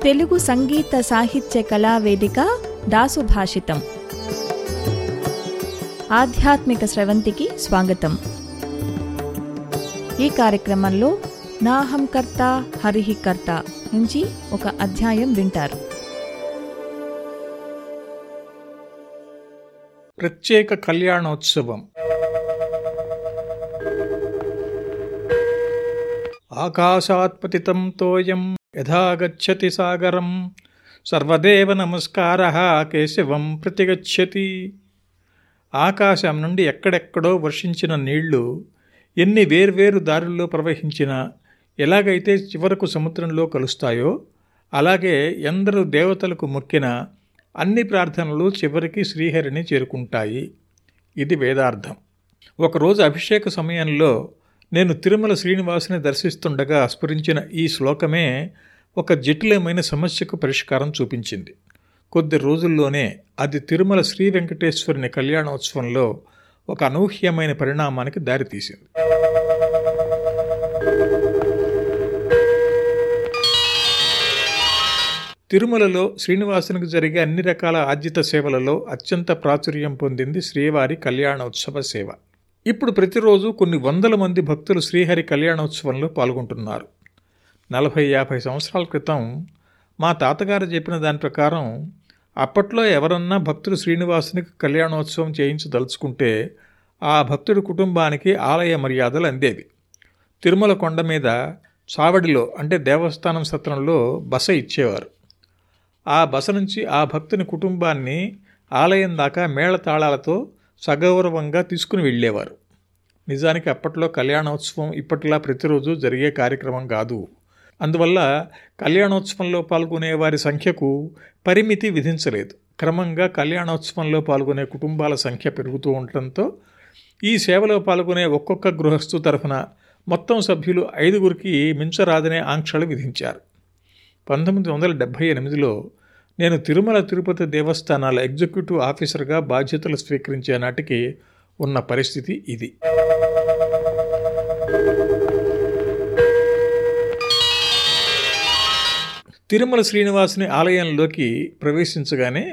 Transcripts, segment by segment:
తెలుగు సంగీత సాహిత్య కళా వేదిక దాసు భాషితం ఆధ్యాత్మిక స్రవంతికి స్వాగతం ఈ కార్యక్రమంలో నాహం కర్త హరిహి కర్త నుంచి ఒక అధ్యాయం వింటారు ప్రత్యేక కళ్యాణోత్సవం ఆకాశాత్ పతితం తోయం యథా గచ్చతి సాగరం సర్వదేవ నమస్కార కేశవం ప్రతిగచ్చతి ఆకాశం నుండి ఎక్కడెక్కడో వర్షించిన నీళ్లు ఎన్ని వేర్వేరు దారుల్లో ప్రవహించినా ఎలాగైతే చివరకు సముద్రంలో కలుస్తాయో అలాగే ఎందరు దేవతలకు మొక్కిన అన్ని ప్రార్థనలు చివరికి శ్రీహరిని చేరుకుంటాయి ఇది వేదార్థం ఒకరోజు అభిషేక సమయంలో నేను తిరుమల శ్రీనివాసుని దర్శిస్తుండగా స్ఫురించిన ఈ శ్లోకమే ఒక జటిలమైన సమస్యకు పరిష్కారం చూపించింది కొద్ది రోజుల్లోనే అది తిరుమల శ్రీ వెంకటేశ్వరుని కళ్యాణోత్సవంలో ఒక అనూహ్యమైన పరిణామానికి దారితీసింది తిరుమలలో శ్రీనివాసునికి జరిగే అన్ని రకాల ఆర్జిత సేవలలో అత్యంత ప్రాచుర్యం పొందింది శ్రీవారి కళ్యాణోత్సవ సేవ ఇప్పుడు ప్రతిరోజు కొన్ని వందల మంది భక్తులు శ్రీహరి కళ్యాణోత్సవంలో పాల్గొంటున్నారు నలభై యాభై సంవత్సరాల క్రితం మా తాతగారు చెప్పిన దాని ప్రకారం అప్పట్లో ఎవరన్నా భక్తులు శ్రీనివాసునికి కళ్యాణోత్సవం చేయించదలుచుకుంటే ఆ భక్తుడి కుటుంబానికి ఆలయ మర్యాదలు అందేవి తిరుమల కొండ మీద చావడిలో అంటే దేవస్థానం సత్రంలో బస ఇచ్చేవారు ఆ బస నుంచి ఆ భక్తుని కుటుంబాన్ని ఆలయం దాకా మేళతాళాలతో సగౌరవంగా తీసుకుని వెళ్ళేవారు నిజానికి అప్పట్లో కళ్యాణోత్సవం ఇప్పటిలా ప్రతిరోజు జరిగే కార్యక్రమం కాదు అందువల్ల కళ్యాణోత్సవంలో పాల్గొనే వారి సంఖ్యకు పరిమితి విధించలేదు క్రమంగా కళ్యాణోత్సవంలో పాల్గొనే కుటుంబాల సంఖ్య పెరుగుతూ ఉండటంతో ఈ సేవలో పాల్గొనే ఒక్కొక్క గృహస్థు తరఫున మొత్తం సభ్యులు ఐదుగురికి మించరాదనే ఆంక్షలు విధించారు పంతొమ్మిది వందల డెబ్భై ఎనిమిదిలో నేను తిరుమల తిరుపతి దేవస్థానాల ఎగ్జిక్యూటివ్ ఆఫీసర్గా బాధ్యతలు స్వీకరించే నాటికి ఉన్న పరిస్థితి ఇది తిరుమల శ్రీనివాసుని ఆలయంలోకి ప్రవేశించగానే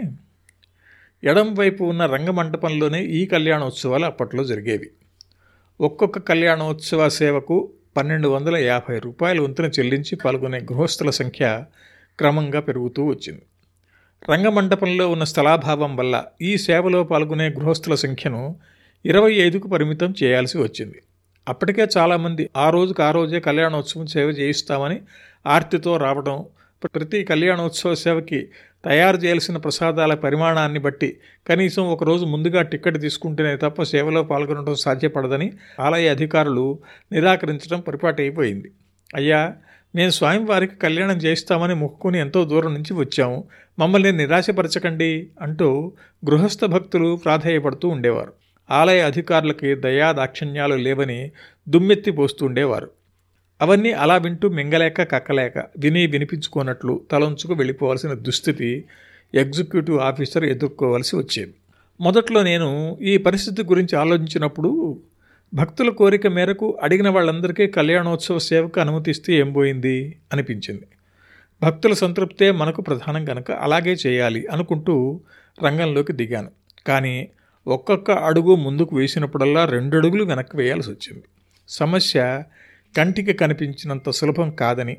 ఎడం వైపు ఉన్న రంగమంటపంలోనే ఈ కళ్యాణోత్సవాలు అప్పట్లో జరిగేవి ఒక్కొక్క కళ్యాణోత్సవ సేవకు పన్నెండు వందల యాభై రూపాయల వంతున చెల్లించి పాల్గొనే గృహస్థుల సంఖ్య క్రమంగా పెరుగుతూ వచ్చింది రంగమండపంలో ఉన్న స్థలాభావం వల్ల ఈ సేవలో పాల్గొనే గృహస్థుల సంఖ్యను ఇరవై ఐదుకు పరిమితం చేయాల్సి వచ్చింది అప్పటికే చాలామంది ఆ రోజుకు ఆ రోజే కళ్యాణోత్సవం సేవ చేయిస్తామని ఆర్తితో రావడం ప్రతి కళ్యాణోత్సవ సేవకి తయారు చేయాల్సిన ప్రసాదాల పరిమాణాన్ని బట్టి కనీసం ఒకరోజు ముందుగా టిక్కెట్ తీసుకుంటేనే తప్ప సేవలో పాల్గొనడం సాధ్యపడదని ఆలయ అధికారులు నిరాకరించడం పరిపాటి అయిపోయింది అయ్యా మేము స్వామివారికి కళ్యాణం చేయిస్తామని మొక్కుకుని ఎంతో దూరం నుంచి వచ్చాము మమ్మల్ని నిరాశపరచకండి అంటూ గృహస్థ భక్తులు ప్రాధేయపడుతూ ఉండేవారు ఆలయ అధికారులకి దయా దాక్షిణ్యాలు లేవని దుమ్మెత్తి పోస్తూ ఉండేవారు అవన్నీ అలా వింటూ మింగలేక కక్కలేక విని వినిపించుకున్నట్లు తలంచుకు వెళ్ళిపోవాల్సిన దుస్థితి ఎగ్జిక్యూటివ్ ఆఫీసర్ ఎదుర్కోవాల్సి వచ్చేది మొదట్లో నేను ఈ పరిస్థితి గురించి ఆలోచించినప్పుడు భక్తుల కోరిక మేరకు అడిగిన వాళ్ళందరికీ కళ్యాణోత్సవ సేవకు అనుమతిస్తే ఏం పోయింది అనిపించింది భక్తుల సంతృప్తే మనకు ప్రధానం కనుక అలాగే చేయాలి అనుకుంటూ రంగంలోకి దిగాను కానీ ఒక్కొక్క అడుగు ముందుకు వేసినప్పుడల్లా రెండు అడుగులు వెనక్కి వేయాల్సి వచ్చింది సమస్య కంటికి కనిపించినంత సులభం కాదని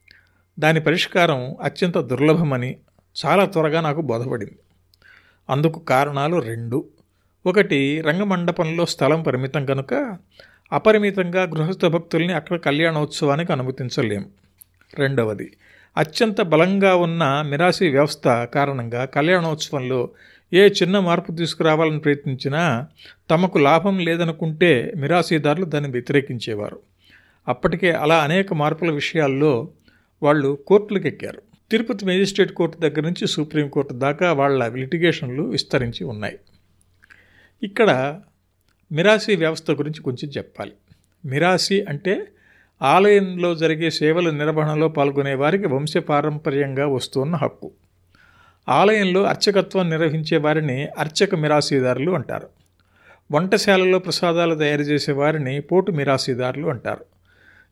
దాని పరిష్కారం అత్యంత దుర్లభమని చాలా త్వరగా నాకు బోధపడింది అందుకు కారణాలు రెండు ఒకటి రంగమండపంలో స్థలం పరిమితం కనుక అపరిమితంగా గృహస్థ భక్తుల్ని అక్కడ కళ్యాణోత్సవానికి అనుమతించలేం రెండవది అత్యంత బలంగా ఉన్న మిరాసి వ్యవస్థ కారణంగా కళ్యాణోత్సవంలో ఏ చిన్న మార్పు తీసుకురావాలని ప్రయత్నించినా తమకు లాభం లేదనుకుంటే మిరాసీదారులు దాన్ని వ్యతిరేకించేవారు అప్పటికే అలా అనేక మార్పుల విషయాల్లో వాళ్ళు కోర్టులకు ఎక్కారు తిరుపతి మేజిస్ట్రేట్ కోర్టు దగ్గర నుంచి సుప్రీంకోర్టు దాకా వాళ్ళ లిటిగేషన్లు విస్తరించి ఉన్నాయి ఇక్కడ మిరాసి వ్యవస్థ గురించి కొంచెం చెప్పాలి మిరాసి అంటే ఆలయంలో జరిగే సేవల నిర్వహణలో పాల్గొనే వారికి వంశపారంపర్యంగా వస్తున్న హక్కు ఆలయంలో అర్చకత్వం నిర్వహించే వారిని అర్చక మిరాసీదారులు అంటారు వంటశాలలో ప్రసాదాలు తయారు చేసే వారిని పోటు మిరాసీదారులు అంటారు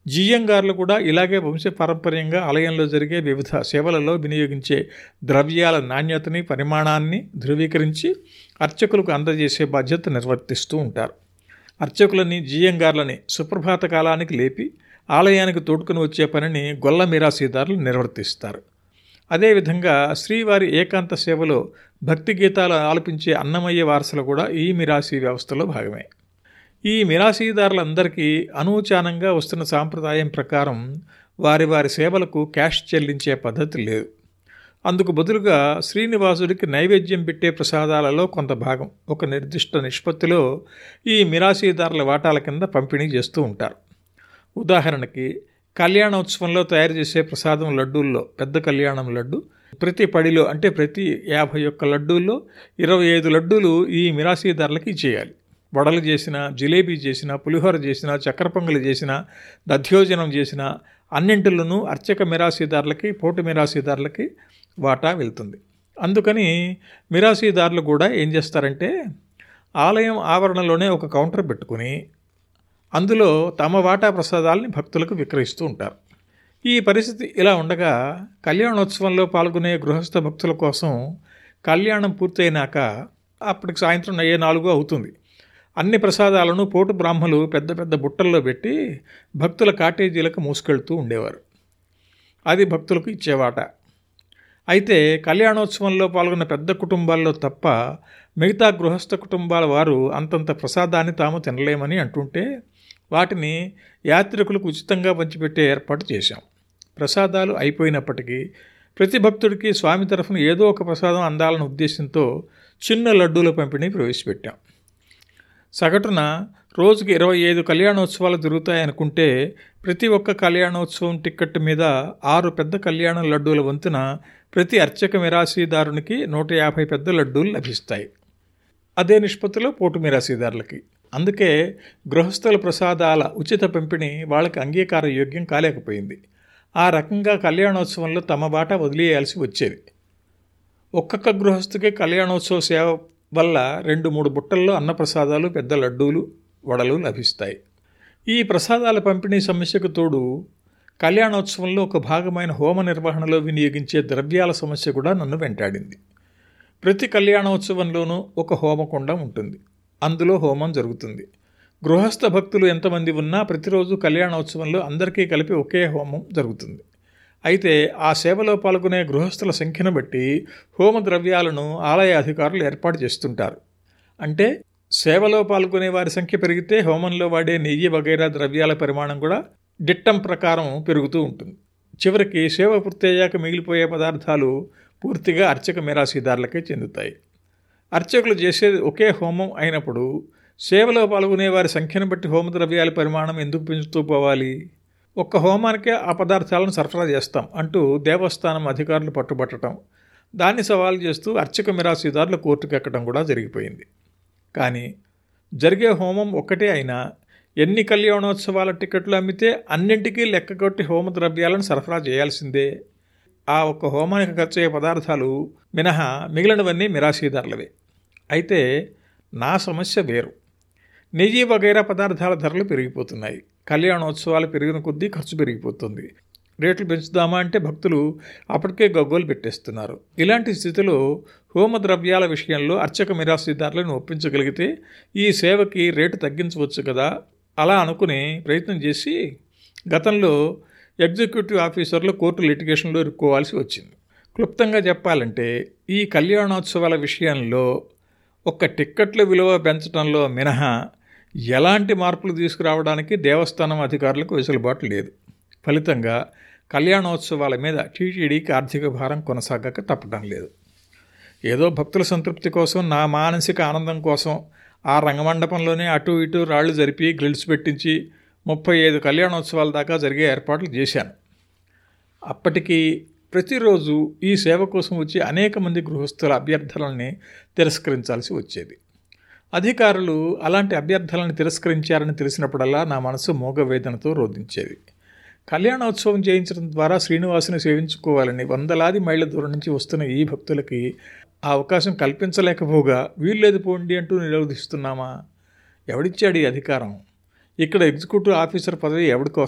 జియ్యంగారులు కూడా ఇలాగే వంశపారంపర్యంగా ఆలయంలో జరిగే వివిధ సేవలలో వినియోగించే ద్రవ్యాల నాణ్యతని పరిమాణాన్ని ధృవీకరించి అర్చకులకు అందజేసే బాధ్యత నిర్వర్తిస్తూ ఉంటారు అర్చకులని జియ్యంగార్లని సుప్రభాత కాలానికి లేపి ఆలయానికి తోడుకుని వచ్చే పనిని గొల్ల మిరాసీదారులు నిర్వర్తిస్తారు అదేవిధంగా శ్రీవారి ఏకాంత సేవలో భక్తి గీతాలు ఆలపించే అన్నమయ్య వారసులు కూడా ఈ మిరాసీ వ్యవస్థలో భాగమే ఈ మిరాసీదారులందరికీ అనూచానంగా వస్తున్న సాంప్రదాయం ప్రకారం వారి వారి సేవలకు క్యాష్ చెల్లించే పద్ధతి లేదు అందుకు బదులుగా శ్రీనివాసుడికి నైవేద్యం పెట్టే ప్రసాదాలలో కొంత భాగం ఒక నిర్దిష్ట నిష్పత్తిలో ఈ మిరాసీదారుల వాటాల కింద పంపిణీ చేస్తూ ఉంటారు ఉదాహరణకి కళ్యాణోత్సవంలో తయారు చేసే ప్రసాదం లడ్డూల్లో పెద్ద కళ్యాణం లడ్డు ప్రతి పడిలో అంటే ప్రతి యాభై ఒక్క లడ్డూల్లో ఇరవై ఐదు లడ్డూలు ఈ మిరాసీదారులకి ఇచ్చేయాలి వడలు చేసిన జిలేబీ చేసిన పులిహోర చేసిన చక్కెర పొంగలి చేసిన దధ్యోజనం చేసిన అన్నింటిలోనూ అర్చక మిరాసీదారులకి పోటు మిరాసీదారులకి వాటా వెళ్తుంది అందుకని మిరాసీదారులు కూడా ఏం చేస్తారంటే ఆలయం ఆవరణలోనే ఒక కౌంటర్ పెట్టుకుని అందులో తమ వాటా ప్రసాదాలని భక్తులకు విక్రయిస్తూ ఉంటారు ఈ పరిస్థితి ఇలా ఉండగా కళ్యాణోత్సవంలో పాల్గొనే గృహస్థ భక్తుల కోసం కళ్యాణం పూర్తయినాక అప్పటికి సాయంత్రం అయ్యే నాలుగు అవుతుంది అన్ని ప్రసాదాలను పోటు బ్రాహ్మలు పెద్ద పెద్ద బుట్టల్లో పెట్టి భక్తుల కాటేజీలకు మూసుకెళ్తూ ఉండేవారు అది భక్తులకు ఇచ్చేవాట అయితే కళ్యాణోత్సవంలో పాల్గొన్న పెద్ద కుటుంబాల్లో తప్ప మిగతా గృహస్థ కుటుంబాల వారు అంతంత ప్రసాదాన్ని తాము తినలేమని అంటుంటే వాటిని యాత్రికులకు ఉచితంగా పంచిపెట్టే ఏర్పాటు చేశాం ప్రసాదాలు అయిపోయినప్పటికీ ప్రతి భక్తుడికి స్వామి తరఫున ఏదో ఒక ప్రసాదం అందాలన్న ఉద్దేశంతో చిన్న లడ్డూల పంపిణీ ప్రవేశపెట్టాం సగటున రోజుకి ఇరవై ఐదు కళ్యాణోత్సవాలు జరుగుతాయనుకుంటే ప్రతి ఒక్క కళ్యాణోత్సవం టిక్కెట్ మీద ఆరు పెద్ద కళ్యాణ లడ్డూల వంతున ప్రతి అర్చక మిరాసీదారునికి నూట యాభై పెద్ద లడ్డూలు లభిస్తాయి అదే నిష్పత్తిలో పోటు మిరాసీదారులకి అందుకే గృహస్థుల ప్రసాదాల ఉచిత పంపిణీ వాళ్ళకి అంగీకార యోగ్యం కాలేకపోయింది ఆ రకంగా కళ్యాణోత్సవంలో తమ బాట వదిలేయాల్సి వచ్చేది ఒక్కొక్క గృహస్థుకి కళ్యాణోత్సవ సేవ వల్ల రెండు మూడు బుట్టల్లో అన్నప్రసాదాలు పెద్ద లడ్డూలు వడలు లభిస్తాయి ఈ ప్రసాదాల పంపిణీ సమస్యకు తోడు కళ్యాణోత్సవంలో ఒక భాగమైన హోమ నిర్వహణలో వినియోగించే ద్రవ్యాల సమస్య కూడా నన్ను వెంటాడింది ప్రతి కళ్యాణోత్సవంలోనూ ఒక హోమకుండం ఉంటుంది అందులో హోమం జరుగుతుంది గృహస్థ భక్తులు ఎంతమంది ఉన్నా ప్రతిరోజు కళ్యాణోత్సవంలో అందరికీ కలిపి ఒకే హోమం జరుగుతుంది అయితే ఆ సేవలో పాల్గొనే గృహస్థుల సంఖ్యను బట్టి హోమ ద్రవ్యాలను ఆలయ అధికారులు ఏర్పాటు చేస్తుంటారు అంటే సేవలో పాల్గొనే వారి సంఖ్య పెరిగితే హోమంలో వాడే నెయ్యి వగైరా ద్రవ్యాల పరిమాణం కూడా డిట్టం ప్రకారం పెరుగుతూ ఉంటుంది చివరికి సేవ పూర్తయ్యాక మిగిలిపోయే పదార్థాలు పూర్తిగా అర్చక మిరాసీదారులకే చెందుతాయి అర్చకులు చేసేది ఒకే హోమం అయినప్పుడు సేవలో పాల్గొనే వారి సంఖ్యను బట్టి హోమద్రవ్యాల పరిమాణం ఎందుకు పెంచుతూ పోవాలి ఒక్క హోమానికే ఆ పదార్థాలను సరఫరా చేస్తాం అంటూ దేవస్థానం అధికారులు పట్టుబట్టడం దాన్ని సవాల్ చేస్తూ అర్చక మిరాసీదారులు కోర్టుకు ఎక్కడం కూడా జరిగిపోయింది కానీ జరిగే హోమం ఒక్కటే అయినా ఎన్ని కళ్యాణోత్సవాల టికెట్లు అమ్మితే అన్నింటికీ లెక్క కొట్టి హోమ ద్రవ్యాలను సరఫరా చేయాల్సిందే ఆ ఒక్క హోమానికి ఖర్చయ్యే పదార్థాలు మినహా మిగిలినవన్నీ మిరాసీదారులవే అయితే నా సమస్య వేరు నెయ్యి వగైరా పదార్థాల ధరలు పెరిగిపోతున్నాయి కళ్యాణోత్సవాలు పెరిగిన కొద్దీ ఖర్చు పెరిగిపోతుంది రేట్లు పెంచుదామా అంటే భక్తులు అప్పటికే గగ్గోలు పెట్టేస్తున్నారు ఇలాంటి స్థితిలో హోమ ద్రవ్యాల విషయంలో అర్చక మిరాసీదారులను ఒప్పించగలిగితే ఈ సేవకి రేటు తగ్గించవచ్చు కదా అలా అనుకుని ప్రయత్నం చేసి గతంలో ఎగ్జిక్యూటివ్ ఆఫీసర్లు కోర్టు లిటిగేషన్లో ఇరుక్కోవాల్సి వచ్చింది క్లుప్తంగా చెప్పాలంటే ఈ కళ్యాణోత్సవాల విషయంలో ఒక్క టిక్కెట్ల విలువ పెంచడంలో మినహా ఎలాంటి మార్పులు తీసుకురావడానికి దేవస్థానం అధికారులకు వెసులుబాటు లేదు ఫలితంగా కళ్యాణోత్సవాల మీద టీటీడీకి ఆర్థిక భారం కొనసాగక తప్పడం లేదు ఏదో భక్తుల సంతృప్తి కోసం నా మానసిక ఆనందం కోసం ఆ రంగమండపంలోనే అటు ఇటు రాళ్లు జరిపి గ్రిల్స్ పెట్టించి ముప్పై ఐదు కళ్యాణోత్సవాల దాకా జరిగే ఏర్పాట్లు చేశాను అప్పటికి ప్రతిరోజు ఈ సేవ కోసం వచ్చి అనేక మంది గృహస్థుల అభ్యర్థనల్ని తిరస్కరించాల్సి వచ్చేది అధికారులు అలాంటి అభ్యర్థనలను తిరస్కరించారని తెలిసినప్పుడల్లా నా మనసు మోగవేదనతో రోధించేది కళ్యాణోత్సవం చేయించడం ద్వారా శ్రీనివాసుని సేవించుకోవాలని వందలాది మైళ్ళ దూరం నుంచి వస్తున్న ఈ భక్తులకి ఆ అవకాశం కల్పించలేకపోగా వీల్లేదు పోండి అంటూ నిరోధిస్తున్నామా ఎవడిచ్చాడు ఈ అధికారం ఇక్కడ ఎగ్జిక్యూటివ్ ఆఫీసర్ పదవి ఎవడి కోసం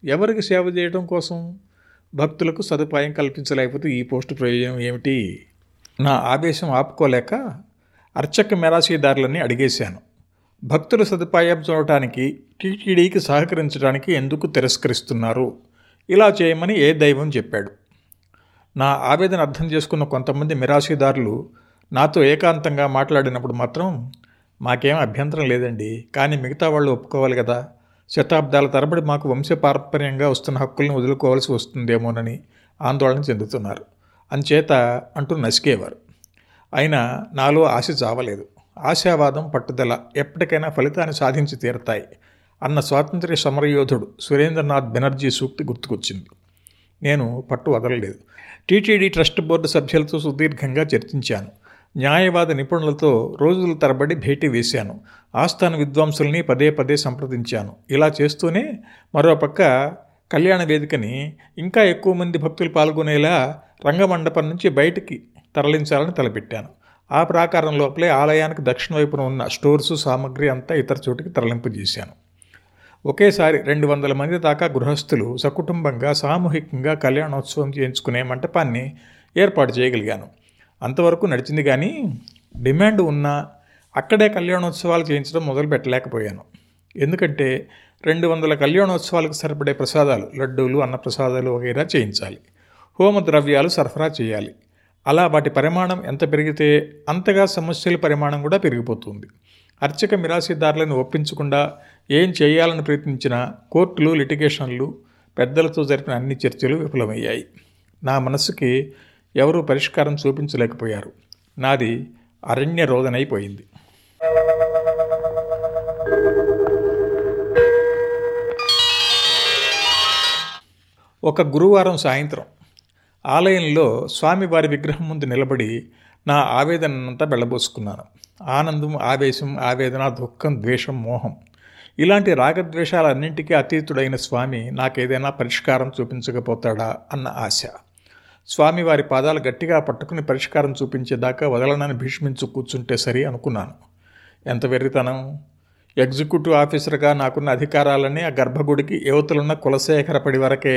ఎవరికి సేవ చేయడం కోసం భక్తులకు సదుపాయం కల్పించలేకపోతే ఈ పోస్టు ప్రయోజనం ఏమిటి నా ఆవేశం ఆపుకోలేక అర్చక మెరాసీదారులని అడిగేశాను భక్తుల సదుపాయం చూడటానికి టీటీడీకి సహకరించడానికి ఎందుకు తిరస్కరిస్తున్నారు ఇలా చేయమని ఏ దైవం చెప్పాడు నా ఆవేదన అర్థం చేసుకున్న కొంతమంది మిరాసీదారులు నాతో ఏకాంతంగా మాట్లాడినప్పుడు మాత్రం మాకేం అభ్యంతరం లేదండి కానీ మిగతా వాళ్ళు ఒప్పుకోవాలి కదా శతాబ్దాల తరబడి మాకు వంశపారంపర్యంగా వస్తున్న హక్కులను వదులుకోవాల్సి వస్తుందేమోనని ఆందోళన చెందుతున్నారు అంచేత అంటూ నసికేవారు అయినా నాలో ఆశ చావలేదు ఆశావాదం పట్టుదల ఎప్పటికైనా ఫలితాన్ని సాధించి తీరతాయి అన్న స్వాతంత్ర్య సమరయోధుడు సురేంద్రనాథ్ బెనర్జీ సూక్తి గుర్తుకొచ్చింది నేను పట్టు వదలలేదు టీటీడీ ట్రస్ట్ బోర్డు సభ్యులతో సుదీర్ఘంగా చర్చించాను న్యాయవాద నిపుణులతో రోజుల తరబడి భేటీ వేశాను ఆస్థాన విద్వాంసుల్ని పదే పదే సంప్రదించాను ఇలా చేస్తూనే మరోపక్క కళ్యాణ వేదికని ఇంకా ఎక్కువ మంది భక్తులు పాల్గొనేలా రంగమండపం నుంచి బయటికి తరలించాలని తలపెట్టాను ఆ ప్రాకారం లోపలే ఆలయానికి దక్షిణ వైపున ఉన్న స్టోర్సు సామగ్రి అంతా ఇతర చోటికి తరలింపు చేశాను ఒకేసారి రెండు వందల మంది దాకా గృహస్థులు సకుటుంబంగా సామూహికంగా కళ్యాణోత్సవం చేయించుకునే మంటపాన్ని ఏర్పాటు చేయగలిగాను అంతవరకు నడిచింది కానీ డిమాండ్ ఉన్నా అక్కడే కళ్యాణోత్సవాలు చేయించడం మొదలు పెట్టలేకపోయాను ఎందుకంటే రెండు వందల కళ్యాణోత్సవాలకు సరిపడే ప్రసాదాలు లడ్డూలు అన్నప్రసాదాలు వగైరా చేయించాలి హోమ ద్రవ్యాలు సరఫరా చేయాలి అలా వాటి పరిమాణం ఎంత పెరిగితే అంతగా సమస్యల పరిమాణం కూడా పెరిగిపోతుంది అర్చక మిరాసీదారులను ఒప్పించకుండా ఏం చేయాలని ప్రయత్నించిన కోర్టులు లిటిగేషన్లు పెద్దలతో జరిపిన అన్ని చర్చలు విఫలమయ్యాయి నా మనసుకి ఎవరూ పరిష్కారం చూపించలేకపోయారు నాది అరణ్య రోదనైపోయింది ఒక గురువారం సాయంత్రం ఆలయంలో స్వామివారి విగ్రహం ముందు నిలబడి నా ఆవేదనంతా వెళ్ళబోసుకున్నాను ఆనందం ఆవేశం ఆవేదన దుఃఖం ద్వేషం మోహం ఇలాంటి రాగద్వేషాలన్నింటికీ అతీతుడైన స్వామి నాకేదైనా పరిష్కారం చూపించకపోతాడా అన్న ఆశ స్వామివారి పాదాలు గట్టిగా పట్టుకుని పరిష్కారం చూపించేదాకా వదలనని భీష్మించు కూర్చుంటే సరి అనుకున్నాను ఎంత వెర్రితనం ఎగ్జిక్యూటివ్ ఆఫీసర్గా నాకున్న అధికారాలన్నీ ఆ గర్భగుడికి యువతలున్న కులశేఖరపడి వరకే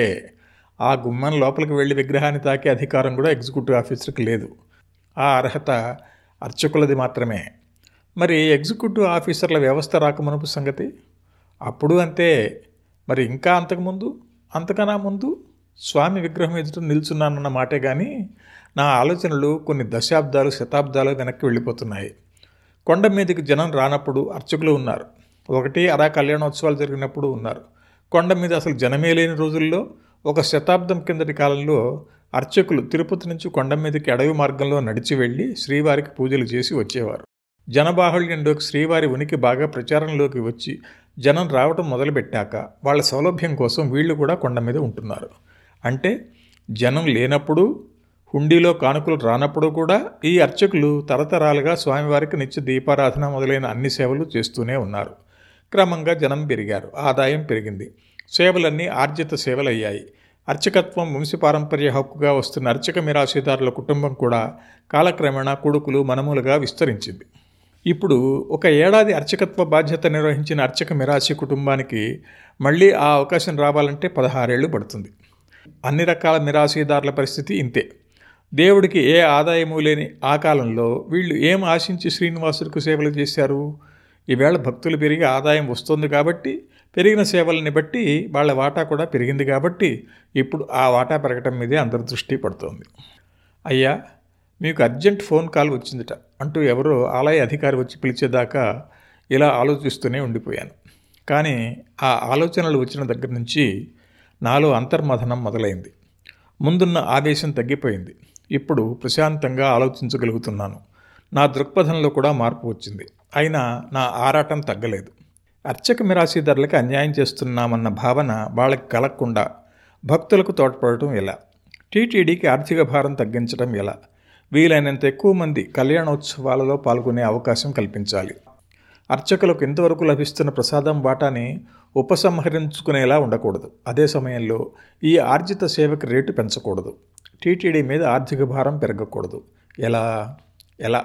ఆ గుమ్మం లోపలికి వెళ్ళి విగ్రహాన్ని తాకే అధికారం కూడా ఎగ్జిక్యూటివ్ ఆఫీసర్కి లేదు ఆ అర్హత అర్చకులది మాత్రమే మరి ఎగ్జిక్యూటివ్ ఆఫీసర్ల వ్యవస్థ రాకమునుపు సంగతి అప్పుడు అంతే మరి ఇంకా అంతకుముందు అంతకన్నా ముందు స్వామి విగ్రహం ఎదుట నిల్చున్నానన్న మాటే కానీ నా ఆలోచనలు కొన్ని దశాబ్దాలు శతాబ్దాలు వెనక్కి వెళ్ళిపోతున్నాయి కొండ మీదకి జనం రానప్పుడు అర్చకులు ఉన్నారు ఒకటి అరా కళ్యాణోత్సవాలు జరిగినప్పుడు ఉన్నారు కొండ మీద అసలు జనమే లేని రోజుల్లో ఒక శతాబ్దం కిందటి కాలంలో అర్చకులు తిరుపతి నుంచి కొండ మీదకి అడవి మార్గంలో నడిచి వెళ్ళి శ్రీవారికి పూజలు చేసి వచ్చేవారు జనబాహుళ్యంలోకి శ్రీవారి ఉనికి బాగా ప్రచారంలోకి వచ్చి జనం రావటం మొదలుపెట్టాక వాళ్ళ సౌలభ్యం కోసం వీళ్ళు కూడా కొండ మీద ఉంటున్నారు అంటే జనం లేనప్పుడు హుండీలో కానుకలు రానప్పుడు కూడా ఈ అర్చకులు తరతరాలుగా స్వామివారికి నిత్య దీపారాధన మొదలైన అన్ని సేవలు చేస్తూనే ఉన్నారు క్రమంగా జనం పెరిగారు ఆదాయం పెరిగింది సేవలన్నీ ఆర్జిత సేవలయ్యాయి అర్చకత్వం వంశపారంపర్య హక్కుగా వస్తున్న అర్చక మిరాశీదారుల కుటుంబం కూడా కాలక్రమేణా కొడుకులు మనములుగా విస్తరించింది ఇప్పుడు ఒక ఏడాది అర్చకత్వ బాధ్యత నిర్వహించిన అర్చక మిరాశి కుటుంబానికి మళ్ళీ ఆ అవకాశం రావాలంటే పదహారేళ్లు పడుతుంది అన్ని రకాల మిరాశీదారుల పరిస్థితి ఇంతే దేవుడికి ఏ ఆదాయము లేని ఆ కాలంలో వీళ్ళు ఏం ఆశించి శ్రీనివాసుడికి సేవలు చేశారు ఈవేళ భక్తులు పెరిగి ఆదాయం వస్తుంది కాబట్టి పెరిగిన సేవల్ని బట్టి వాళ్ళ వాటా కూడా పెరిగింది కాబట్టి ఇప్పుడు ఆ వాటా పెరగటం మీదే అందరి దృష్టి పడుతోంది అయ్యా మీకు అర్జెంట్ ఫోన్ కాల్ వచ్చిందిట అంటూ ఎవరో ఆలయ అధికారి వచ్చి పిలిచేదాకా ఇలా ఆలోచిస్తూనే ఉండిపోయాను కానీ ఆ ఆలోచనలు వచ్చిన దగ్గర నుంచి నాలో అంతర్మథనం మొదలైంది ముందున్న ఆవేశం తగ్గిపోయింది ఇప్పుడు ప్రశాంతంగా ఆలోచించగలుగుతున్నాను నా దృక్పథంలో కూడా మార్పు వచ్చింది అయినా నా ఆరాటం తగ్గలేదు అర్చక మిరాశీదారులకు అన్యాయం చేస్తున్నామన్న భావన వాళ్ళకి కలగకుండా భక్తులకు తోడ్పడటం ఎలా టీటీడీకి ఆర్థిక భారం తగ్గించడం ఎలా వీలైనంత ఎక్కువ మంది కళ్యాణోత్సవాలలో పాల్గొనే అవకాశం కల్పించాలి అర్చకులకు ఇంతవరకు లభిస్తున్న ప్రసాదం వాటాని ఉపసంహరించుకునేలా ఉండకూడదు అదే సమయంలో ఈ ఆర్జిత సేవకి రేటు పెంచకూడదు టీటీడీ మీద ఆర్థిక భారం పెరగకూడదు ఎలా ఎలా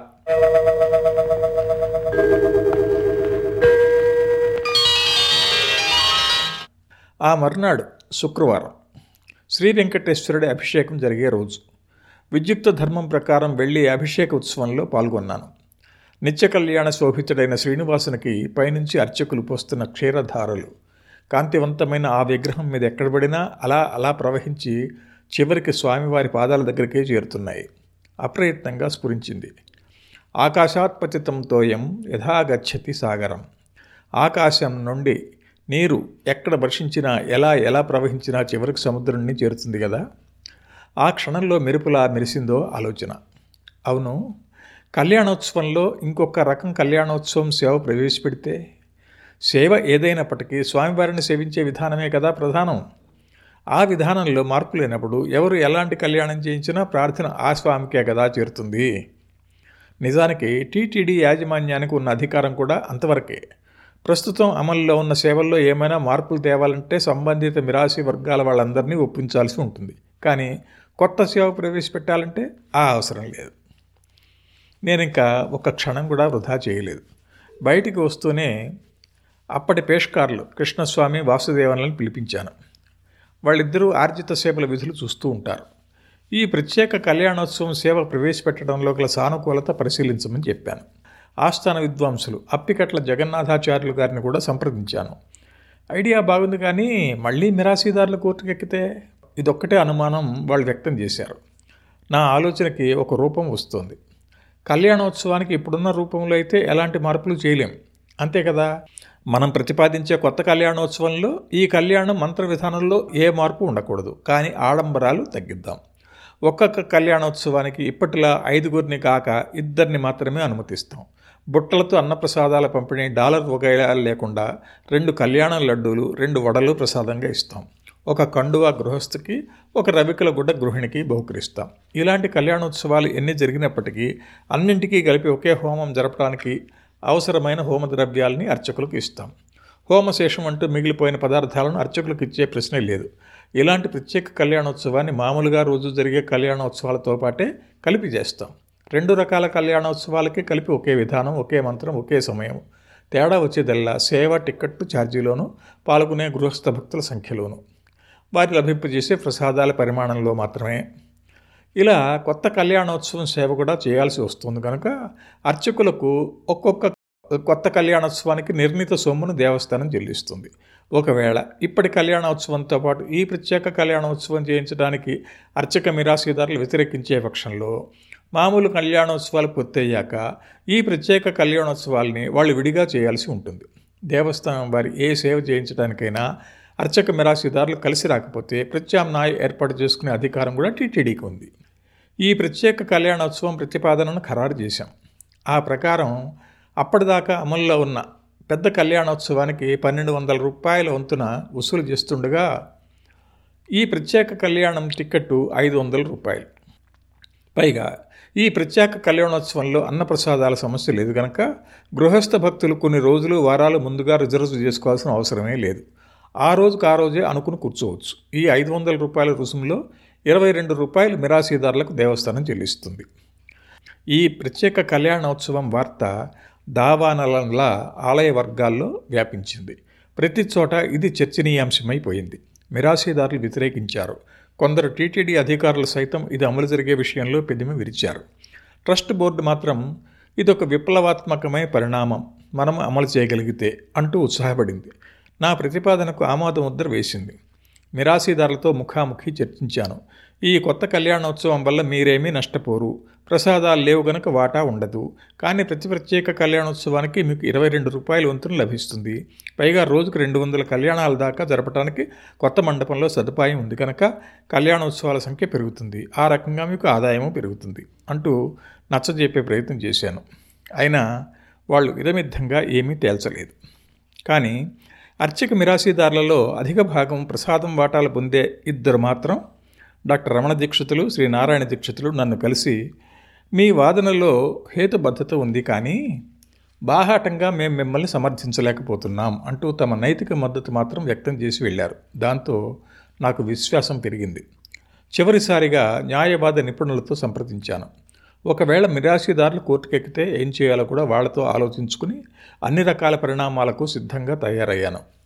ఆ మర్నాడు శుక్రవారం శ్రీ వెంకటేశ్వరుడి అభిషేకం జరిగే రోజు విద్యుక్త ధర్మం ప్రకారం వెళ్ళి అభిషేక ఉత్సవంలో పాల్గొన్నాను నిత్య కళ్యాణ శోభితుడైన శ్రీనివాసునికి పైనుంచి అర్చకులు పోస్తున్న క్షీరధారలు కాంతివంతమైన ఆ విగ్రహం మీద ఎక్కడ పడినా అలా అలా ప్రవహించి చివరికి స్వామివారి పాదాల దగ్గరికే చేరుతున్నాయి అప్రయత్నంగా స్ఫురించింది ఆకాశాత్పతితంతోయం యథాగచ్చతి సాగరం ఆకాశం నుండి నీరు ఎక్కడ వర్షించినా ఎలా ఎలా ప్రవహించినా చివరికి సముద్రాన్ని చేరుతుంది కదా ఆ క్షణంలో మెరుపులా మెరిసిందో ఆలోచన అవును కళ్యాణోత్సవంలో ఇంకొక రకం కళ్యాణోత్సవం సేవ ప్రవేశపెడితే సేవ ఏదైనప్పటికీ స్వామివారిని సేవించే విధానమే కదా ప్రధానం ఆ విధానంలో మార్పు లేనప్పుడు ఎవరు ఎలాంటి కళ్యాణం చేయించినా ప్రార్థన ఆ స్వామికే కదా చేరుతుంది నిజానికి టీటీడీ యాజమాన్యానికి ఉన్న అధికారం కూడా అంతవరకే ప్రస్తుతం అమల్లో ఉన్న సేవల్లో ఏమైనా మార్పులు తేవాలంటే సంబంధిత మిరాసి వర్గాల వాళ్ళందరినీ ఒప్పించాల్సి ఉంటుంది కానీ కొత్త సేవ ప్రవేశపెట్టాలంటే ఆ అవసరం లేదు నేను ఇంకా ఒక క్షణం కూడా వృధా చేయలేదు బయటికి వస్తూనే అప్పటి పేష్కార్లు కృష్ణస్వామి వాసుదేవన్లను పిలిపించాను వాళ్ళిద్దరూ ఆర్జిత సేవల విధులు చూస్తూ ఉంటారు ఈ ప్రత్యేక కళ్యాణోత్సవం సేవ ప్రవేశపెట్టడంలో గల సానుకూలత పరిశీలించమని చెప్పాను ఆస్థాన విద్వాంసులు అప్పికట్ల జగన్నాథాచార్యులు గారిని కూడా సంప్రదించాను ఐడియా బాగుంది కానీ మళ్ళీ మిరాసీదారుల కోర్టుకెక్కితే ఇదొక్కటే అనుమానం వాళ్ళు వ్యక్తం చేశారు నా ఆలోచనకి ఒక రూపం వస్తుంది కళ్యాణోత్సవానికి ఇప్పుడున్న రూపంలో అయితే ఎలాంటి మార్పులు చేయలేం అంతే కదా మనం ప్రతిపాదించే కొత్త కళ్యాణోత్సవంలో ఈ కళ్యాణం మంత్ర విధానంలో ఏ మార్పు ఉండకూడదు కానీ ఆడంబరాలు తగ్గిద్దాం ఒక్కొక్క కళ్యాణోత్సవానికి ఇప్పటిలా ఐదుగురిని కాక ఇద్దరిని మాత్రమే అనుమతిస్తాం బుట్టలతో అన్నప్రసాదాల పంపిణీ డాలర్ వగైరాలు లేకుండా రెండు కళ్యాణ లడ్డూలు రెండు వడలు ప్రసాదంగా ఇస్తాం ఒక కండువా గృహస్థుకి ఒక రవికల గుడ్డ గృహిణికి బహుకరిస్తాం ఇలాంటి కళ్యాణోత్సవాలు ఎన్ని జరిగినప్పటికీ అన్నింటికీ కలిపి ఒకే హోమం జరపడానికి అవసరమైన హోమ ద్రవ్యాలని అర్చకులకు ఇస్తాం హోమశేషం అంటూ మిగిలిపోయిన పదార్థాలను అర్చకులకు ఇచ్చే ప్రశ్నే లేదు ఇలాంటి ప్రత్యేక కళ్యాణోత్సవాన్ని మామూలుగా రోజు జరిగే కళ్యాణోత్సవాలతో పాటే కలిపి చేస్తాం రెండు రకాల కళ్యాణోత్సవాలకి కలిపి ఒకే విధానం ఒకే మంత్రం ఒకే సమయం తేడా వచ్చేదల్లా సేవ టిక్కెట్టు ఛార్జీలోను పాల్గొనే గృహస్థ భక్తుల సంఖ్యలోను వారి లభింపజేసే ప్రసాదాల పరిమాణంలో మాత్రమే ఇలా కొత్త కళ్యాణోత్సవం సేవ కూడా చేయాల్సి వస్తుంది కనుక అర్చకులకు ఒక్కొక్క కొత్త కళ్యాణోత్సవానికి నిర్ణీత సొమ్మును దేవస్థానం చెల్లిస్తుంది ఒకవేళ ఇప్పటి కళ్యాణోత్సవంతో పాటు ఈ ప్రత్యేక కళ్యాణోత్సవం చేయించడానికి అర్చక మిరాసీదారులు వ్యతిరేకించే పక్షంలో మామూలు కళ్యాణోత్సవాలు పూర్తయ్యాక ఈ ప్రత్యేక కళ్యాణోత్సవాల్ని వాళ్ళు విడిగా చేయాల్సి ఉంటుంది దేవస్థానం వారి ఏ సేవ చేయించడానికైనా అర్చక మిరాసీదారులు కలిసి రాకపోతే ప్రత్యామ్నాయ ఏర్పాటు చేసుకునే అధికారం కూడా టీటీడీకి ఉంది ఈ ప్రత్యేక కళ్యాణోత్సవం ప్రతిపాదనను ఖరారు చేశాం ఆ ప్రకారం అప్పటిదాకా అమల్లో ఉన్న పెద్ద కళ్యాణోత్సవానికి పన్నెండు వందల రూపాయల వంతున వసూలు చేస్తుండగా ఈ ప్రత్యేక కళ్యాణం టిక్కెట్టు ఐదు వందల రూపాయలు పైగా ఈ ప్రత్యేక కళ్యాణోత్సవంలో అన్నప్రసాదాల సమస్య లేదు కనుక గృహస్థ భక్తులు కొన్ని రోజులు వారాలు ముందుగా రిజర్వ్ చేసుకోవాల్సిన అవసరమే లేదు ఆ రోజుకు ఆ రోజే అనుకుని కూర్చోవచ్చు ఈ ఐదు వందల రూపాయల రుసుములో ఇరవై రెండు రూపాయలు మిరాసీదారులకు దేవస్థానం చెల్లిస్తుంది ఈ ప్రత్యేక కళ్యాణోత్సవం వార్త దావానలంలా ఆలయ వర్గాల్లో వ్యాపించింది ప్రతి చోట ఇది చర్చనీయాంశమైపోయింది మిరాసీదారులు వ్యతిరేకించారు కొందరు టీటీడీ అధికారులు సైతం ఇది అమలు జరిగే విషయంలో పెదిమి విరిచారు ట్రస్ట్ బోర్డు మాత్రం ఇదొక విప్లవాత్మకమైన పరిణామం మనం అమలు చేయగలిగితే అంటూ ఉత్సాహపడింది నా ప్రతిపాదనకు ఆమోద ముద్ర వేసింది మిరాసీదారులతో ముఖాముఖి చర్చించాను ఈ కొత్త కళ్యాణోత్సవం వల్ల మీరేమీ నష్టపోరు ప్రసాదాలు లేవు గనక వాటా ఉండదు కానీ ప్రతి ప్రత్యేక కళ్యాణోత్సవానికి మీకు ఇరవై రెండు రూపాయల వంతున లభిస్తుంది పైగా రోజుకు రెండు వందల కళ్యాణాల దాకా జరపడానికి కొత్త మండపంలో సదుపాయం ఉంది కనుక కళ్యాణోత్సవాల సంఖ్య పెరుగుతుంది ఆ రకంగా మీకు ఆదాయము పెరుగుతుంది అంటూ నచ్చజెప్పే ప్రయత్నం చేశాను అయినా వాళ్ళు ఇదమిద్ధంగా ఏమీ తేల్చలేదు కానీ అర్చక మిరాసీదారులలో అధిక భాగం ప్రసాదం వాటాలు పొందే ఇద్దరు మాత్రం డాక్టర్ రమణ దీక్షితులు శ్రీ నారాయణ దీక్షితులు నన్ను కలిసి మీ వాదనలో హేతుబద్ధత ఉంది కానీ బాహాటంగా మేము మిమ్మల్ని సమర్థించలేకపోతున్నాం అంటూ తమ నైతిక మద్దతు మాత్రం వ్యక్తం చేసి వెళ్ళారు దాంతో నాకు విశ్వాసం పెరిగింది చివరిసారిగా న్యాయవాద నిపుణులతో సంప్రదించాను ఒకవేళ మిరాశీదారులు కోర్టుకెక్కితే ఏం చేయాలో కూడా వాళ్లతో ఆలోచించుకుని అన్ని రకాల పరిణామాలకు సిద్ధంగా తయారయ్యాను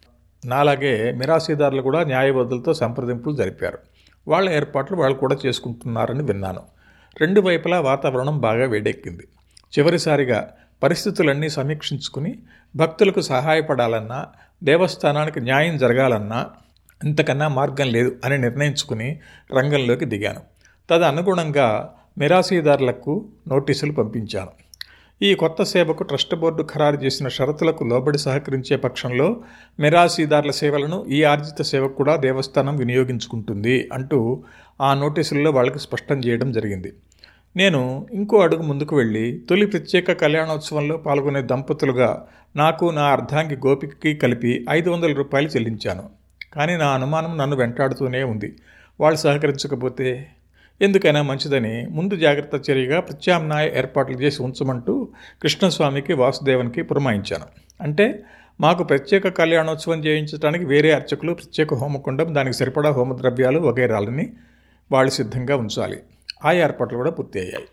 నాలాగే మిరాసీదారులు కూడా న్యాయబద్ధులతో సంప్రదింపులు జరిపారు వాళ్ళ ఏర్పాట్లు వాళ్ళు కూడా చేసుకుంటున్నారని విన్నాను రెండు వైపులా వాతావరణం బాగా వేడెక్కింది చివరిసారిగా పరిస్థితులన్నీ సమీక్షించుకుని భక్తులకు సహాయపడాలన్నా దేవస్థానానికి న్యాయం జరగాలన్నా ఇంతకన్నా మార్గం లేదు అని నిర్ణయించుకుని రంగంలోకి దిగాను తదనుగుణంగా మిరాసీదారులకు నోటీసులు పంపించాను ఈ కొత్త సేవకు ట్రస్ట్ బోర్డు ఖరారు చేసిన షరతులకు లోబడి సహకరించే పక్షంలో మిరాసీదారుల సేవలను ఈ ఆర్జిత సేవకు కూడా దేవస్థానం వినియోగించుకుంటుంది అంటూ ఆ నోటీసుల్లో వాళ్ళకి స్పష్టం చేయడం జరిగింది నేను ఇంకో అడుగు ముందుకు వెళ్ళి తొలి ప్రత్యేక కళ్యాణోత్సవంలో పాల్గొనే దంపతులుగా నాకు నా అర్ధాంగి గోపికకి కలిపి ఐదు వందల రూపాయలు చెల్లించాను కానీ నా అనుమానం నన్ను వెంటాడుతూనే ఉంది వాళ్ళు సహకరించకపోతే ఎందుకైనా మంచిదని ముందు జాగ్రత్త చర్యగా ప్రత్యామ్నాయ ఏర్పాట్లు చేసి ఉంచమంటూ కృష్ణస్వామికి వాసుదేవన్కి పురమాయించాను అంటే మాకు ప్రత్యేక కళ్యాణోత్సవం చేయించడానికి వేరే అర్చకులు ప్రత్యేక హోమకుండం దానికి సరిపడా హోమద్రవ్యాలు వగైరాలని వాళ్ళు సిద్ధంగా ఉంచాలి ఆ ఏర్పాట్లు కూడా పూర్తి అయ్యాయి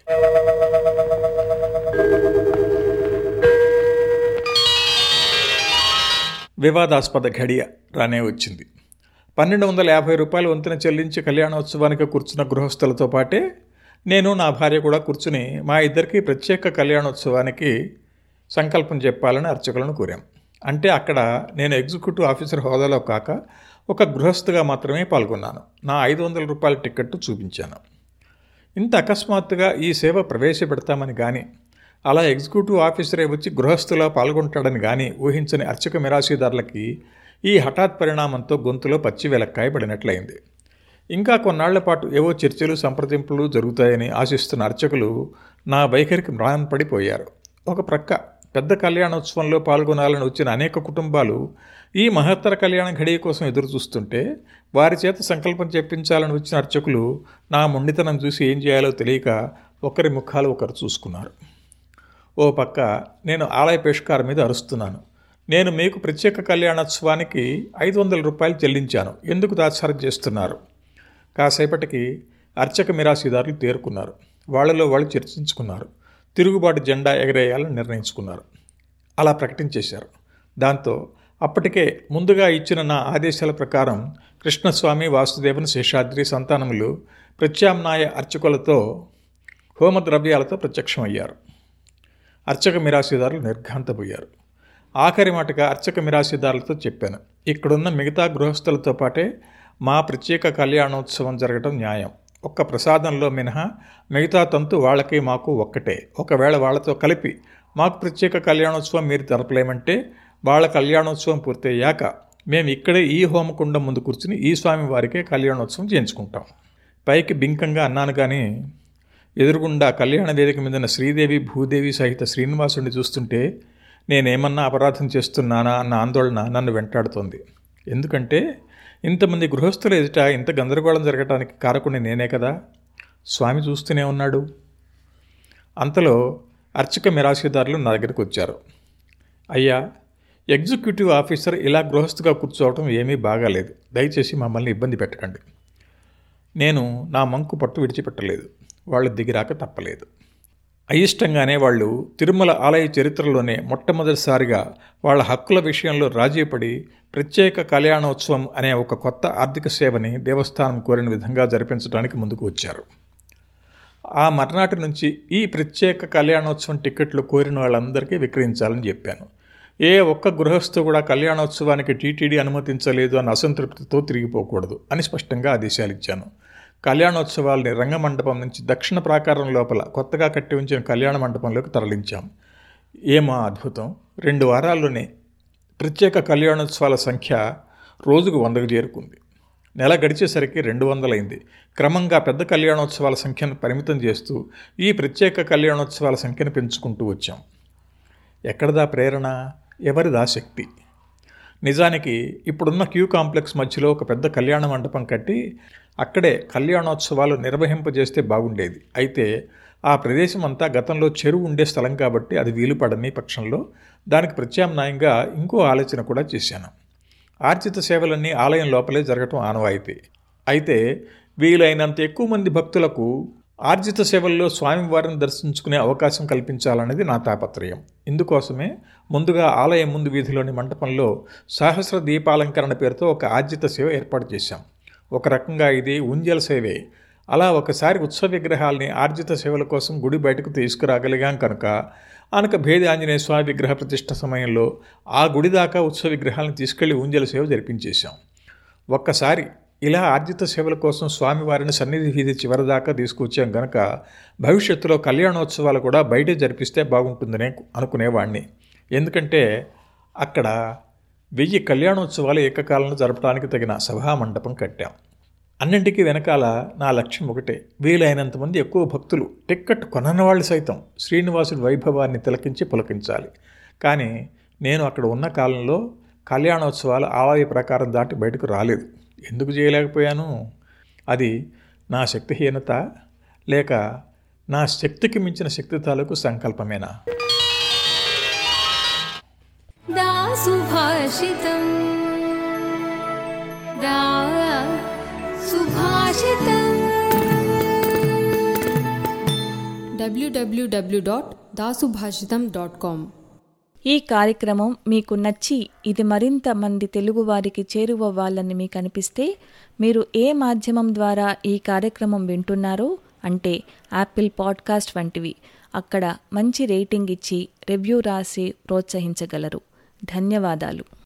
వివాదాస్పద ఘడియ రానే వచ్చింది పన్నెండు వందల యాభై రూపాయలు వంతున చెల్లించి కళ్యాణోత్సవానికి కూర్చున్న గృహస్థులతో పాటే నేను నా భార్య కూడా కూర్చుని మా ఇద్దరికి ప్రత్యేక కళ్యాణోత్సవానికి సంకల్పం చెప్పాలని అర్చకులను కోరాం అంటే అక్కడ నేను ఎగ్జిక్యూటివ్ ఆఫీసర్ హోదాలో కాక ఒక గృహస్థుగా మాత్రమే పాల్గొన్నాను నా ఐదు వందల రూపాయల టికెట్టు చూపించాను ఇంత అకస్మాత్తుగా ఈ సేవ ప్రవేశపెడతామని కానీ అలా ఎగ్జిక్యూటివ్ ఆఫీసరే వచ్చి గృహస్థులో పాల్గొంటాడని కానీ ఊహించని అర్చక మిరాశీదారులకి ఈ హఠాత్ పరిణామంతో గొంతులో పచ్చి వెలక్కాయ పడినట్లయింది ఇంకా కొన్నాళ్ల పాటు ఏవో చర్చలు సంప్రదింపులు జరుగుతాయని ఆశిస్తున్న అర్చకులు నా వైఖరికి మ్రాన్పడిపోయారు ఒక ప్రక్క పెద్ద కళ్యాణోత్సవంలో పాల్గొనాలని వచ్చిన అనేక కుటుంబాలు ఈ మహత్తర కళ్యాణ ఘడియ కోసం ఎదురు చూస్తుంటే వారి చేత సంకల్పం చెప్పించాలని వచ్చిన అర్చకులు నా మొండితనం చూసి ఏం చేయాలో తెలియక ఒకరి ముఖాలు ఒకరు చూసుకున్నారు ఓ పక్క నేను ఆలయ పేష్కార్ మీద అరుస్తున్నాను నేను మీకు ప్రత్యేక కళ్యాణోత్సవానికి ఐదు వందల రూపాయలు చెల్లించాను ఎందుకు తాత్సారం చేస్తున్నారు కాసేపటికి అర్చక మిరాసీదారులు తేరుకున్నారు వాళ్ళలో వాళ్ళు చర్చించుకున్నారు తిరుగుబాటు జెండా ఎగరేయాలని నిర్ణయించుకున్నారు అలా ప్రకటించేశారు దాంతో అప్పటికే ముందుగా ఇచ్చిన నా ఆదేశాల ప్రకారం కృష్ణస్వామి వాసుదేవన్ శేషాద్రి సంతానములు ప్రత్యామ్నాయ అర్చకులతో హోమద్రవ్యాలతో ప్రత్యక్షమయ్యారు అర్చక మిరాసీదారులు నిర్ఘాంతపోయారు ఆఖరి మాటగా అర్చక మిరాసీదారులతో చెప్పాను ఇక్కడున్న మిగతా గృహస్థులతో పాటే మా ప్రత్యేక కళ్యాణోత్సవం జరగడం న్యాయం ఒక్క ప్రసాదంలో మినహా మిగతా తంతు వాళ్ళకి మాకు ఒక్కటే ఒకవేళ వాళ్ళతో కలిపి మాకు ప్రత్యేక కళ్యాణోత్సవం మీరు జరపలేమంటే వాళ్ళ కళ్యాణోత్సవం పూర్తయ్యాక మేము ఇక్కడే ఈ హోమకుండం ముందు కూర్చుని ఈ స్వామి వారికే కళ్యాణోత్సవం చేయించుకుంటాం పైకి బింకంగా అన్నాను కానీ ఎదురుగుండా కళ్యాణ వేదిక మీద శ్రీదేవి భూదేవి సహిత శ్రీనివాసుడిని చూస్తుంటే నేనేమన్నా అపరాధం చేస్తున్నానా అన్న ఆందోళన నన్ను వెంటాడుతోంది ఎందుకంటే ఇంతమంది గృహస్థుల ఎదుట ఇంత గందరగోళం జరగటానికి కారకుని నేనే కదా స్వామి చూస్తూనే ఉన్నాడు అంతలో అర్చక మిరాశీదారులు నా దగ్గరికి వచ్చారు అయ్యా ఎగ్జిక్యూటివ్ ఆఫీసర్ ఇలా గృహస్థుగా కూర్చోవటం ఏమీ బాగాలేదు దయచేసి మమ్మల్ని ఇబ్బంది పెట్టకండి నేను నా మంకు పట్టు విడిచిపెట్టలేదు వాళ్ళు దిగిరాక తప్పలేదు అయిష్టంగానే వాళ్ళు తిరుమల ఆలయ చరిత్రలోనే మొట్టమొదటిసారిగా వాళ్ళ హక్కుల విషయంలో రాజీపడి ప్రత్యేక కళ్యాణోత్సవం అనే ఒక కొత్త ఆర్థిక సేవని దేవస్థానం కోరిన విధంగా జరిపించడానికి ముందుకు వచ్చారు ఆ మర్నాటి నుంచి ఈ ప్రత్యేక కళ్యాణోత్సవం టికెట్లు కోరిన వాళ్ళందరికీ విక్రయించాలని చెప్పాను ఏ ఒక్క గృహస్థు కూడా కళ్యాణోత్సవానికి టీటీడీ అనుమతించలేదు అన్న అసంతృప్తితో తిరిగిపోకూడదు అని స్పష్టంగా ఆదేశాలు ఇచ్చాను కళ్యాణోత్సవాల్ని రంగమండపం నుంచి దక్షిణ ప్రాకారం లోపల కొత్తగా కట్టి ఉంచిన కళ్యాణ మండపంలోకి తరలించాం ఏమా అద్భుతం రెండు వారాల్లోనే ప్రత్యేక కళ్యాణోత్సవాల సంఖ్య రోజుకు వందకు చేరుకుంది నెల గడిచేసరికి రెండు వందలైంది క్రమంగా పెద్ద కళ్యాణోత్సవాల సంఖ్యను పరిమితం చేస్తూ ఈ ప్రత్యేక కళ్యాణోత్సవాల సంఖ్యను పెంచుకుంటూ వచ్చాం ఎక్కడదా ప్రేరణ ఎవరిదా శక్తి నిజానికి ఇప్పుడున్న క్యూ కాంప్లెక్స్ మధ్యలో ఒక పెద్ద కళ్యాణ మండపం కట్టి అక్కడే కళ్యాణోత్సవాలు నిర్వహింపజేస్తే బాగుండేది అయితే ఆ ప్రదేశం అంతా గతంలో చెరువు ఉండే స్థలం కాబట్టి అది వీలుపడని పక్షంలో దానికి ప్రత్యామ్నాయంగా ఇంకో ఆలోచన కూడా చేశాను ఆర్జిత సేవలన్నీ ఆలయం లోపలే జరగటం ఆనవాయితీ అయితే వీలైనంత ఎక్కువ మంది భక్తులకు ఆర్జిత సేవల్లో స్వామివారిని దర్శించుకునే అవకాశం కల్పించాలనేది నా తాపత్రయం ఇందుకోసమే ముందుగా ఆలయం ముందు వీధిలోని మంటపంలో సహస్ర దీపాలంకరణ పేరుతో ఒక ఆర్జిత సేవ ఏర్పాటు చేశాం ఒక రకంగా ఇది ఉంజల సేవే అలా ఒకసారి ఉత్సవ విగ్రహాల్ని ఆర్జిత సేవల కోసం గుడి బయటకు తీసుకురాగలిగాం కనుక ఆనక భేది ఆంజనేయ స్వామి విగ్రహ ప్రతిష్ట సమయంలో ఆ గుడి దాకా ఉత్సవ విగ్రహాలను తీసుకెళ్లి ఉంజల సేవ జరిపించేశాం ఒక్కసారి ఇలా ఆర్జిత సేవల కోసం స్వామివారిని సన్నిధి వీధి చివరి దాకా తీసుకొచ్చాం గనక భవిష్యత్తులో కళ్యాణోత్సవాలు కూడా బయటే జరిపిస్తే బాగుంటుందనే అనుకునేవాడిని ఎందుకంటే అక్కడ వెయ్యి కళ్యాణోత్సవాలు ఏకకాలంలో జరపడానికి తగిన సభా మండపం కట్టాం అన్నింటికీ వెనకాల నా లక్ష్యం ఒకటే వీలైనంత మంది ఎక్కువ భక్తులు టిక్కెట్ కొనని వాళ్ళు సైతం శ్రీనివాసుడి వైభవాన్ని తిలకించి పులకించాలి కానీ నేను అక్కడ ఉన్న కాలంలో కళ్యాణోత్సవాలు ఆలయ ప్రకారం దాటి బయటకు రాలేదు ఎందుకు చేయలేకపోయాను అది నా శక్తిహీనత లేక నా శక్తికి మించిన శక్తి తాలూకు సంకల్పమేనా दा सुभाषितम् दा सुभाषितम् www.dasubhashitam.com ఈ కార్యక్రమం మీకు నచ్చి ఇది మరింత మంది తెలుగువారికి చేరువవ్వాలని మీకు అనిపిస్తే మీరు ఏ మాధ్యమం ద్వారా ఈ కార్యక్రమం వింటున్నారో అంటే యాపిల్ పాడ్కాస్ట్ వంటివి అక్కడ మంచి రేటింగ్ ఇచ్చి రివ్యూ రాసి ప్రోత్సహించగలరు ధన్యవాదాలు